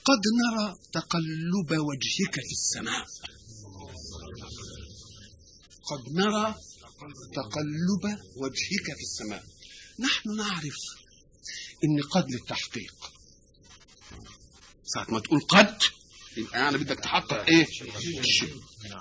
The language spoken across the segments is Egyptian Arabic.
قد نرى تقلب وجهك في السماء قد نرى تقلب وجهك في السماء نحن نعرف ان قد للتحقيق ساعة ما تقول قد يبقى يعني بدك تحقق ايه الشيء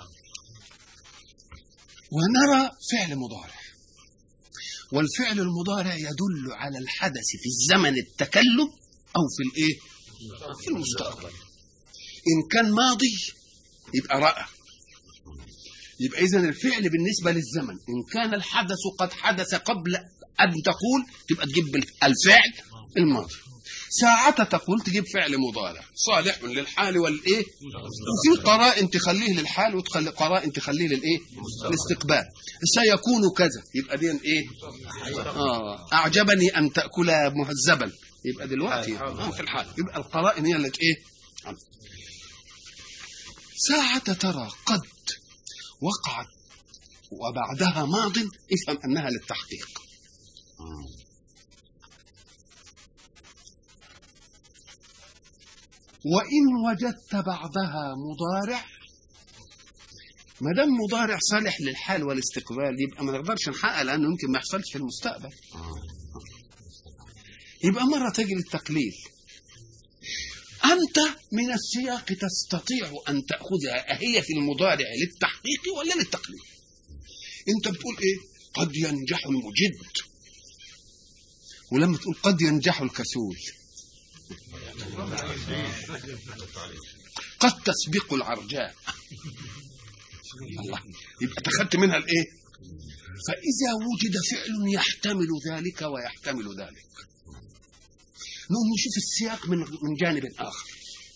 ونرى فعل مضارع والفعل المضارع يدل على الحدث في الزمن التكلم او في الايه في المستقبل ان كان ماضي يبقى راى يبقى اذا الفعل بالنسبه للزمن ان كان الحدث قد حدث قبل ان تقول تبقى تجيب الفعل الماضي ساعة تقول تجيب فعل مضارع صالح للحال والايه وفي قرائن تخليه للحال وتخلي قرائن تخليه للايه الاستقبال سيكون كذا يبقى دي ايه آه. اعجبني ان تاكل مهذبا يبقى دلوقتي آه في الحال يبقى القرائن هي اللي ايه ساعة ترى قد وقعت وبعدها ماض افهم انها للتحقيق وإن وجدت بعدها مضارع ما دام مضارع صالح للحال والاستقبال يبقى ما نقدرش نحقق لانه يمكن ما يحصلش في المستقبل يبقى مره تجي للتقليل انت من السياق تستطيع ان تاخذها اهي في المضارع للتحقيق ولا للتقليل انت بتقول ايه قد ينجح المجد ولما تقول قد ينجح الكسول قد تسبق العرجاء الله يبقى تخدت منها الايه فاذا وجد فعل يحتمل ذلك ويحتمل ذلك نقوم نشوف السياق من من جانب اخر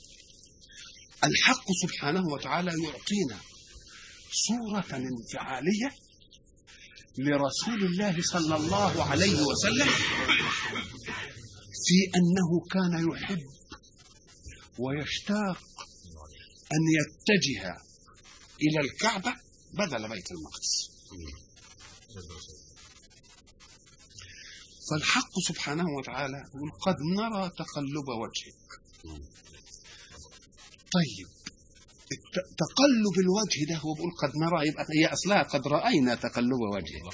الحق سبحانه وتعالى يعطينا صورة انفعالية لرسول الله صلى الله عليه وسلم في أنه كان يحب ويشتاق أن يتجه إلى الكعبة بدل بيت المقدس فالحق سبحانه وتعالى يقول قد نرى تقلب وجهك طيب تقلب الوجه ده هو بيقول قد نرى يبقى هي اصلها قد راينا تقلب وجهك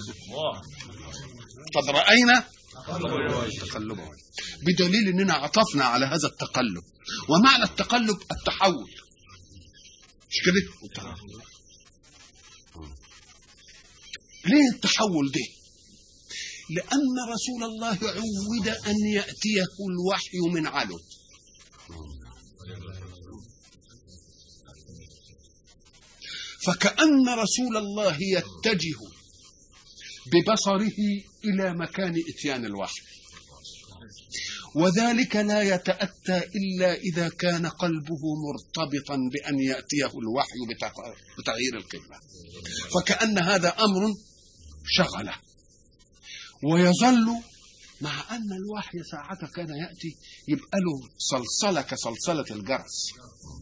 قد راينا تقلب وجهك بدليل اننا عطفنا على هذا التقلب ومعنى التقلب التحول مش كده ليه التحول ده لأن رسول الله عود أن يأتيه الوحي من علو فكأن رسول الله يتجه ببصره إلى مكان إتيان الوحي وذلك لا يتأتى إلا إذا كان قلبه مرتبطا بأن يأتيه الوحي بتغيير القبلة فكأن هذا أمر شغله ويظل مع أن الوحي ساعة كان يأتي يبقى له صلصلة كصلصلة الجرس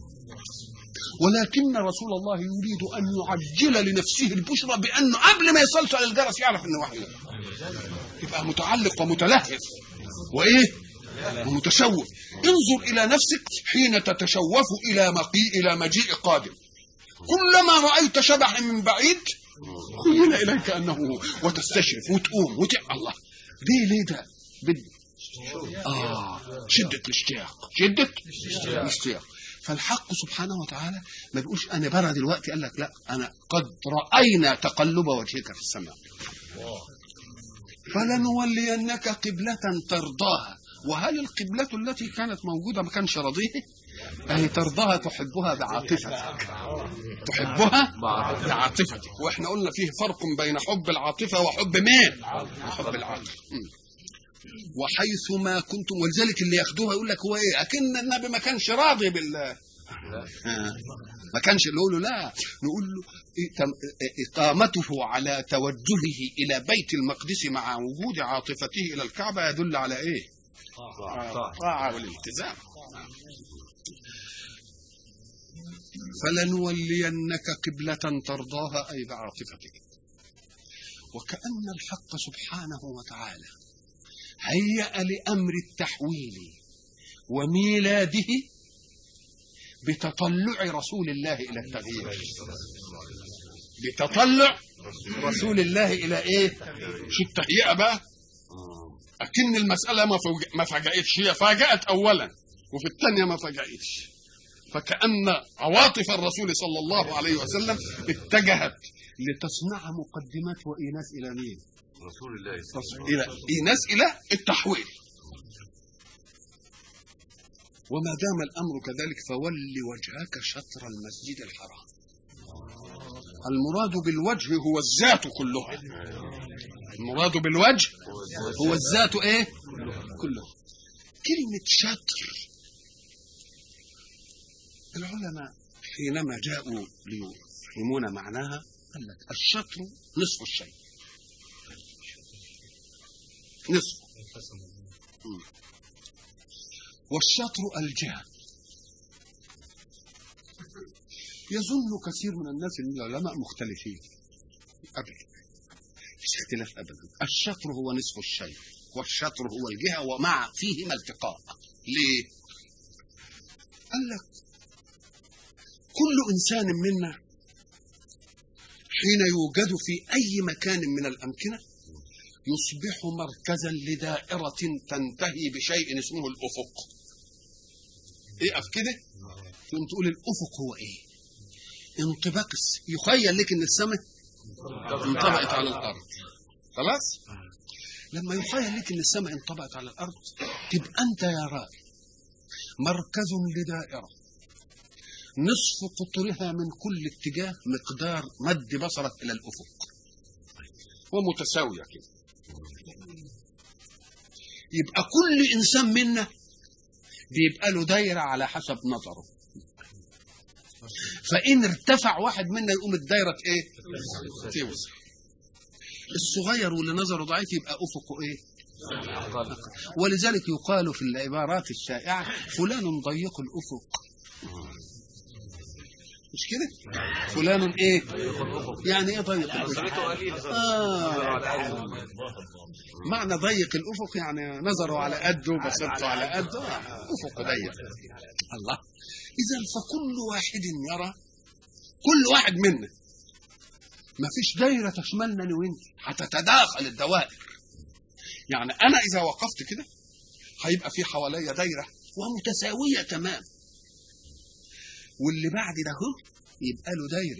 ولكن رسول الله يريد أن يعجل لنفسه البشرى بأنه قبل ما يصلصل الجرس يعرف أن وحي يبقى متعلق ومتلهف وإيه ومتشوف انظر إلى نفسك حين تتشوف إلى مقيء إلى مجيء قادم كلما رأيت شبحا من بعيد خيل إليك أنه هو وتستشرف وتقوم وتع الله ليه ليه ده بد آه شدة الاشتياق شدة الاشتياق فالحق سبحانه وتعالى ما بيقولش انا برا دلوقتي قال لك لا انا قد راينا تقلب وجهك في السماء فلنولينك قبلة ترضاها وهل القبلة التي كانت موجودة ما كانش راضيه أي ترضاها تحبها بعاطفتك تحبها بعاطفتك واحنا قلنا فيه فرق بين حب العاطفة وحب مين حب العاطفة وحيث ما كنتم ولذلك اللي ياخدوها يقول لك هو ايه اكن النبي ما كانش راضي بال ما كانش نقول له لا نقول له إقامته على توجهه إلى بيت المقدس مع وجود عاطفته إلى الكعبة يدل على إيه؟ الطاعة والالتزام فلنولينك قبلة ترضاها أي بعاطفتك وكأن الحق سبحانه وتعالى هيأ لأمر التحويل وميلاده بتطلع رسول الله إلى التغيير بتطلع رسول الله إلى إيه شو التهيئة بقى أكن المسألة ما فوج- ما فاجأتش هي فاجأت أولا وفي الثانية ما فاجأتش فكأن عواطف الرسول صلى الله عليه وسلم اتجهت لتصنع مقدمات وإيناس إلى مين؟ رسول الله إلى إيناس إلى التحويل وما دام الأمر كذلك فول وجهك شطر المسجد الحرام المراد بالوجه هو الذات كلها المراد بالوجه هو الذات ايه كلها كلمة شطر العلماء حينما جاءوا ليفهمون معناها قال لك الشطر نصف الشيء نصف مم. والشطر الجهة يظن كثير من الناس ان العلماء مختلفين ابدا مش اختلاف ابدا الشطر هو نصف الشيء والشطر هو الجهة ومع فيهما التقاء ليه قال لك كل انسان منا حين يوجد في اي مكان من الامكنه يصبح مركزا لدائرة تنتهي بشيء اسمه الأفق اقف كده ثم تقول الأفق هو ايه انطباق الس... يخيل لك ان السماء انطبقت على الأرض خلاص لما يخيل لك ان السماء انطبقت على الأرض تبقى أنت يا رائي مركز لدائرة نصف قطرها من كل اتجاه مقدار مد بصرك إلى الأفق ومتساوية كده يبقى كل انسان منا بيبقى له دايره على حسب نظره فان ارتفع واحد منا يقوم الدايره ايه توسع الصغير واللي نظره ضعيف يبقى افقه ايه ولذلك يقال في العبارات الشائعه فلان ضيق الافق مش كده فلان ايه يعني ايه ضيق الافق آه. معنى ضيق الافق يعني نظره على قده بصيرته على قده آه، افق ضيق الله اذا فكل واحد يرى كل واحد منا ما فيش دايره تشملنا انا وانت هتتداخل الدوائر يعني انا اذا وقفت كده هيبقى في حواليا دايره ومتساويه تمام واللي بعد ده هو يبقى له دايره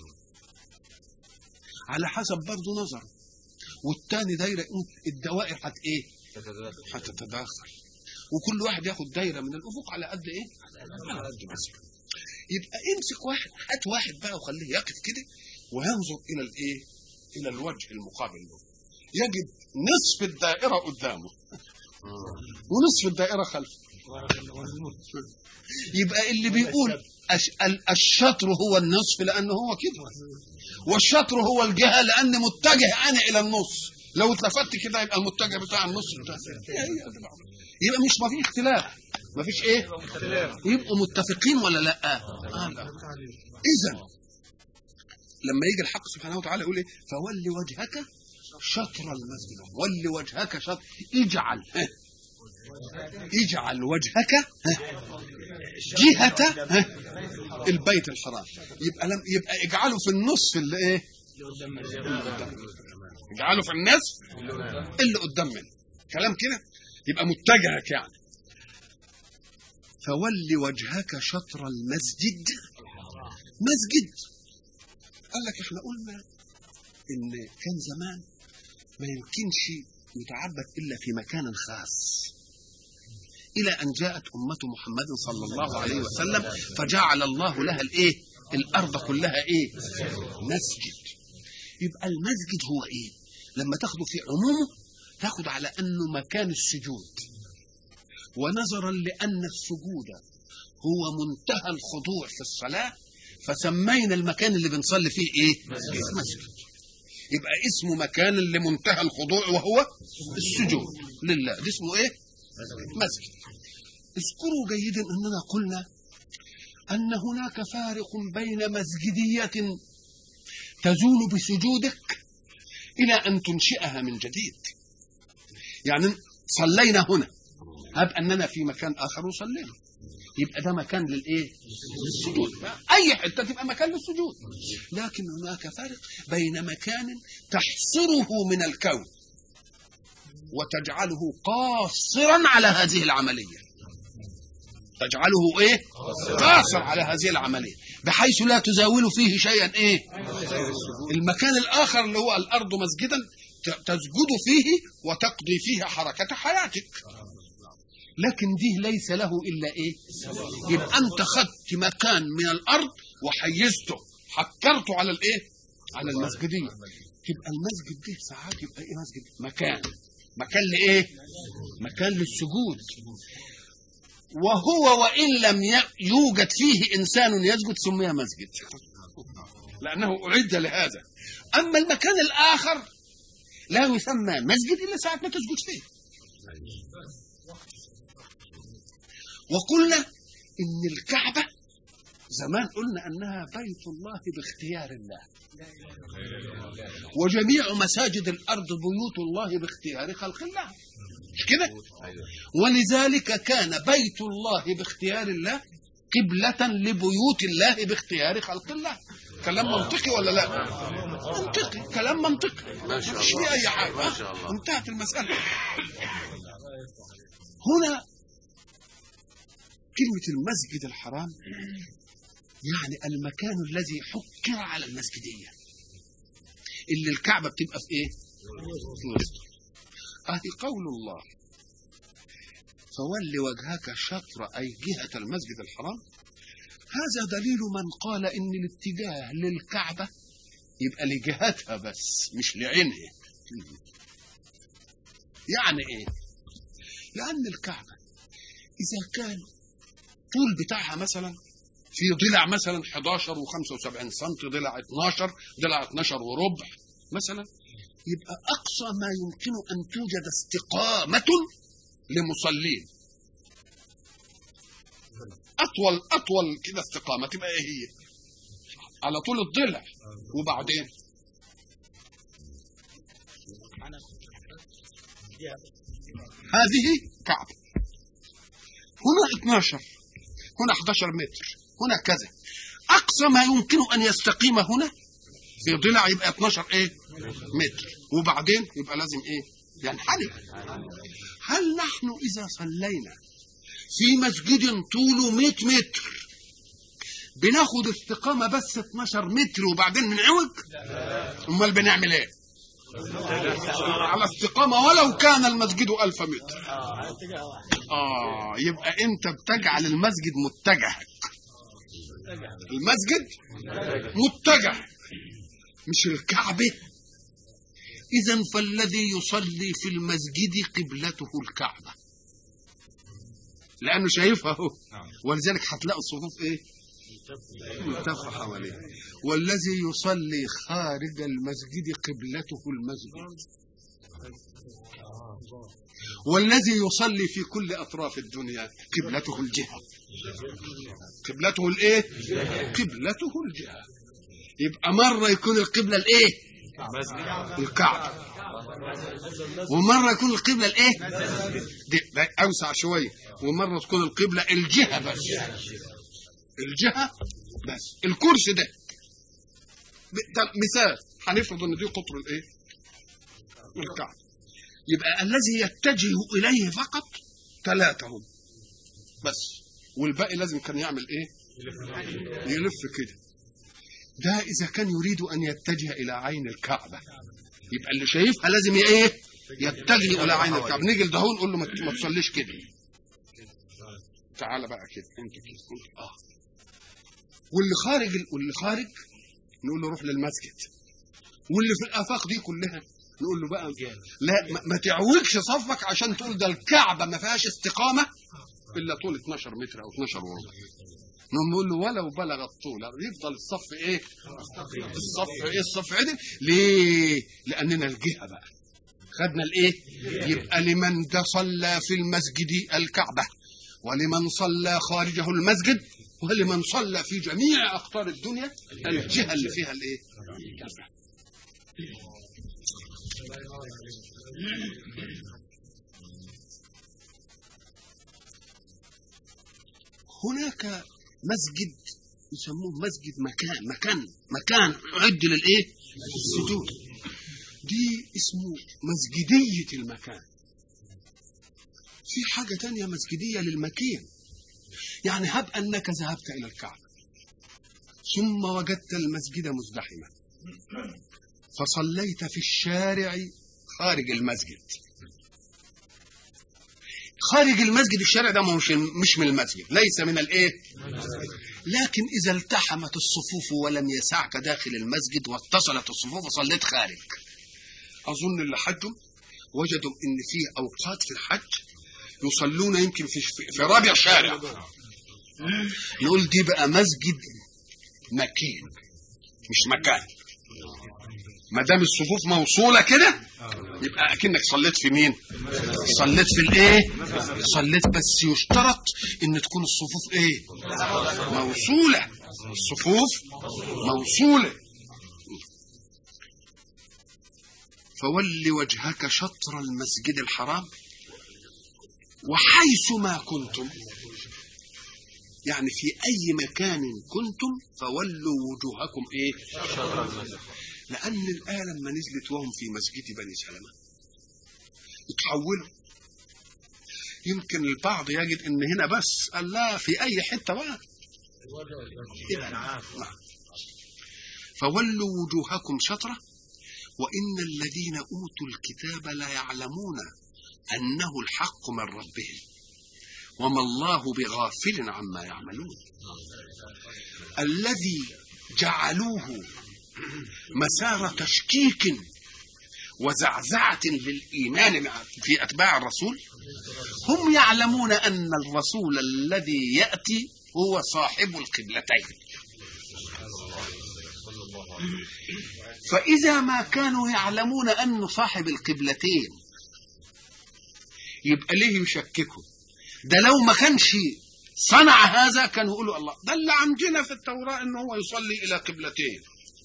على حسب برضه نظره والتاني دايره يقوم الدوائر هت ايه؟ هتتداخل وكل واحد ياخد دايره من الافق على قد ايه؟ على قد جسمه يبقى امسك واحد هات واحد بقى وخليه يقف كده وينظر الى الايه؟ الى الوجه المقابل له يجد نصف الدائره قدامه ونصف الدائره خلفه يبقى اللي بيقول أش... ال- الشطر هو النصف لانه هو كده والشطر هو الجهه لان متجه انا الى النص لو اتلفت كده يبقى المتجه بتاع النص بتاع هي هي دي بعض. يبقى مش ما في اختلاف ما فيش ايه يبقوا متفقين ولا لا آه لا اذا لما يجي الحق سبحانه وتعالى يقول ايه فول وجهك شطر المسجد ول وجهك شطر اجعل ها. اجعل وجهك ها. جهة ها. البيت الحرام يبقى لم يبقى اجعله في النصف اللي ايه اللي قدام. اجعله في النصف اللي قدام منه كلام كده يبقى متجهك يعني فول وجهك شطر المسجد مسجد قال لك احنا قلنا ان كان زمان ما يمكنش يتعبد الا في مكان خاص الى ان جاءت امه محمد صلى الله عليه وسلم فجعل الله لها الايه الارض كلها ايه مسجد يبقى المسجد هو ايه لما تاخده في عمومه تاخد على انه مكان السجود ونظرا لان السجود هو منتهى الخضوع في الصلاه فسمينا المكان اللي بنصلي فيه ايه مسجد يبقى اسمه مكان لمنتهى الخضوع وهو السجود لله ده اسمه ايه مسجد اذكروا جيدا اننا قلنا ان هناك فارق بين مسجديه تزول بسجودك الى ان تنشئها من جديد يعني صلينا هنا هب اننا في مكان اخر وصلينا يبقى ده مكان للايه للسجود اي حته تبقى مكان للسجود لكن هناك فرق بين مكان تحصره من الكون وتجعله قاصرا على هذه العمليه تجعله ايه قاصر على هذه العمليه بحيث لا تزاول فيه شيئا ايه المكان الاخر اللي هو الارض مسجدا تسجد فيه وتقضي فيه حركه حياتك لكن دي ليس له الا ايه يبقى انت خدت مكان من الارض وحيزته حكرته على الايه على المسجديه تبقى المسجد ده ساعات يبقى ايه مسجد مكان مكان لايه مكان للسجود وهو وان لم يوجد فيه انسان يسجد سمي مسجد لانه اعد لهذا اما المكان الاخر لا يسمى مسجد الا ساعه ما تسجد فيه وقلنا ان الكعبه زمان قلنا انها بيت الله باختيار الله وجميع مساجد الارض بيوت الله باختيار خلق الله مش كده ولذلك كان بيت الله باختيار الله قبلة لبيوت الله باختيار خلق الله كلام منطقي ولا لا منطقي كلام منطقي ما شاء مش الله. فيه اي حاجه ما شاء الله. انتهت المساله هنا كلمة المسجد الحرام يعني المكان الذي حكر على المسجدية اللي الكعبة بتبقى في ايه؟ في وسطه أهي قول الله فول وجهك شطر أي جهة المسجد الحرام هذا دليل من قال إن الاتجاه للكعبة يبقى لجهتها بس مش لعينها يعني ايه؟ لأن الكعبة إذا كان طول بتاعها مثلا في ضلع مثلا 11 و75 سم ضلع 12 ضلع 12 وربع مثلا يبقى اقصى ما يمكن ان توجد استقامه لمصلين اطول اطول كده استقامه تبقى ايه هي على طول الضلع وبعدين هذه كعبه هنا 12 هنا 11 متر هنا كذا اقصى ما يمكن ان يستقيم هنا في ضلع يبقى 12 ايه متر وبعدين يبقى لازم ايه ينحني هل نحن اذا صلينا في مسجد طوله 100 متر بناخد استقامة بس 12 متر وبعدين بنعوج امال بنعمل ايه على استقامة ولو كان المسجد ألف متر آه يبقى أنت بتجعل المسجد متجهك المسجد متجه مش الكعبة إذا فالذي يصلي في المسجد قبلته الكعبة لأنه شايفها هو ولذلك هتلاقوا الصفوف إيه؟ ملتفة حواليه والذي يصلي خارج المسجد قبلته المسجد والذي يصلي في كل اطراف الدنيا قبلته الجهه قبلته الايه قبلته الجهه يبقى مره يكون القبله الايه الكعبه ومره يكون القبله الايه دي ده اوسع شويه ومره تكون القبله الجهه بس الجهه بس الكرسي ده ب- ده مثال هنفرض ان دي قطر الايه الكعبه يبقى الذي يتجه اليه فقط ثلاثه هم بس والباقي لازم كان يعمل ايه يلف كده ده اذا كان يريد ان يتجه الى عين الكعبه يبقى اللي شايفها لازم ي- ايه يتجه الى عين الكعبه نيجي لدهون نقول له ما ت- ما تصليش كده تعالى بقى كده انت كده انت اه واللي خارج واللي خارج نقول له روح للمسجد واللي في الافاق دي كلها نقول له بقى لا ما, ما تعوجش صفك عشان تقول ده الكعبه ما فيهاش استقامه الا طول 12 متر او 12 وربع نقول له ولو بلغ الطول يفضل الصف ايه الصف ايه الصف عدل ليه لاننا الجهه بقى خدنا الايه يبقى لمن ده صلى في المسجد الكعبه ولمن صلى خارجه المسجد ولمن صلى في جميع اقطار الدنيا الجهه اللي فيها الايه الكعبه هناك مسجد يسموه مسجد مكان مكان مكان أعد للإيه؟ السجود دي اسمه مسجدية المكان في حاجة تانية مسجدية للمكين يعني هب أنك ذهبت إلى الكعبة ثم وجدت المسجد مزدحما فصليت في الشارع خارج المسجد خارج المسجد الشارع ده مش مش من المسجد ليس من الايه لكن اذا التحمت الصفوف ولم يسعك داخل المسجد واتصلت الصفوف وصليت خارج اظن اللي حجوا وجدوا ان في اوقات في الحج يصلون يمكن في في رابع شارع نقول دي بقى مسجد مكين مش مكان ما دام الصفوف موصوله كده يبقى اكنك صليت في مين صليت في الايه صليت بس يشترط ان تكون الصفوف ايه موصوله الصفوف موصوله فول وجهك شطر المسجد الحرام وحيث ما كنتم يعني في اي مكان كنتم فولوا وجوهكم ايه لان الايه لما نزلت وهم في مسجد بني سلمه يتحولوا يمكن البعض يجد ان هنا بس قال لا في اي حته بقى إذا نعم. فولوا وجوهكم شطره وان الذين اوتوا الكتاب لا يعلمون انه الحق من ربهم وما الله بغافل عما يعملون الذي جعلوه مسار تشكيك وزعزعة للإيمان مع- في أتباع الرسول هم يعلمون أن الرسول الذي يأتي هو صاحب القبلتين فإذا ما كانوا يعلمون أنه صاحب القبلتين يبقى ليه يشككوا ده لو ما كانش صنع هذا كانوا يقولوا الله ده اللي عندنا في التوراة أنه هو يصلي إلى قبلتين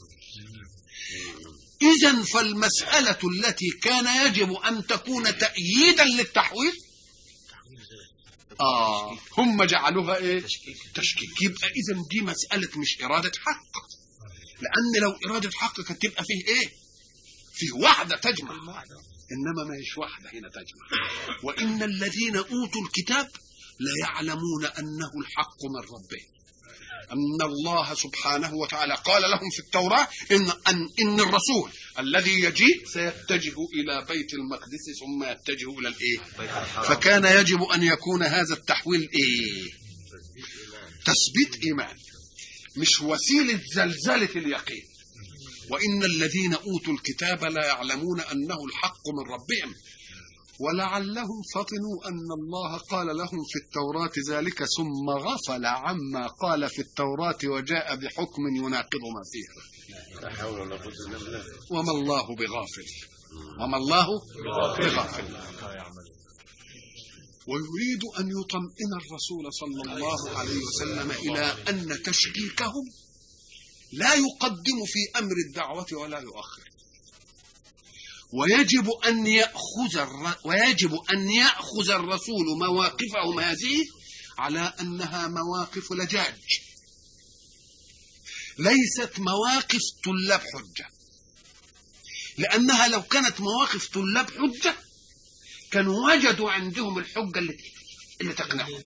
إذا فالمسألة التي كان يجب أن تكون تأييدا للتحويل آه هم جعلوها إيه؟ تشكيك يبقى إذا دي مسألة مش إرادة حق لأن لو إرادة حق كانت تبقى فيه إيه؟ فيه وحدة تجمع إنما ما هيش وحدة هنا تجمع وإن الذين أوتوا الكتاب لا يعلمون أنه الحق من ربهم أن الله سبحانه وتعالى قال لهم في التوراة إن أن إن الرسول الذي يجيء سيتجه إلى بيت المقدس ثم يتجه إلى الإيه؟ فكان يجب أن يكون هذا التحويل إيه؟ تثبيت إيمان مش وسيلة زلزلة اليقين وإن الذين أوتوا الكتاب لا يعلمون أنه الحق من ربهم ولعلهم فطنوا أن الله قال لهم في التوراة ذلك ثم غفل عما قال في التوراة وجاء بحكم يناقض ما فيها لا حول ولا قوة إلا بالله وما الله بغافل وما الله بغافل ويريد أن يطمئن الرسول صلى الله عليه وسلم إلى أن تشكيكهم لا يقدم في أمر الدعوة ولا يؤخر ويجب أن يأخذ الر... ويجب أن يأخذ الرسول مواقفهم هذه على أنها مواقف لجاج ليست مواقف طلاب حجة لأنها لو كانت مواقف طلاب حجة كانوا وجدوا عندهم الحجة اللي اللي تقنعهم